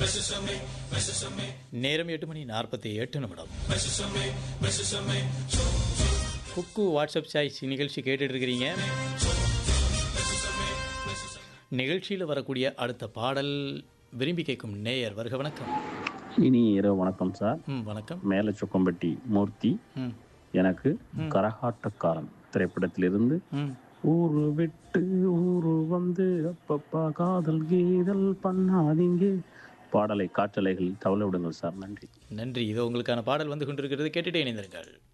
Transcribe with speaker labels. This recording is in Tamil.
Speaker 1: நேரம் எட்டு மணி நாற்பத்தி எட்டு நிமிடம் குக்கு வாட்ஸ்அப் சாய்ஸ் நிகழ்ச்சி கேட்டுட்டு இருக்கிறீங்க நிகழ்ச்சியில் வரக்கூடிய அடுத்த பாடல் விரும்பி கேட்கும் நேயர் வருக வணக்கம்
Speaker 2: இனி இரவு வணக்கம் சார்
Speaker 1: ம் வணக்கம்
Speaker 2: மேல சொக்கம்பட்டி மூர்த்தி
Speaker 1: ம்
Speaker 2: எனக்கு கரகாட்டக்காரன் திரைப்படத்திலிருந்து
Speaker 1: ம்
Speaker 2: ஊரு விட்டு ஊரு வந்து அப்பப்பா காதல் கீதல் பண்ணாதீங்க பாடலை காற்றலைகள் தவள விடுங்கள் சார் நன்றி
Speaker 1: நன்றி இது உங்களுக்கான பாடல் வந்து கொண்டிருக்கிறது கேட்டுட்டே இணைந்திருங்கள்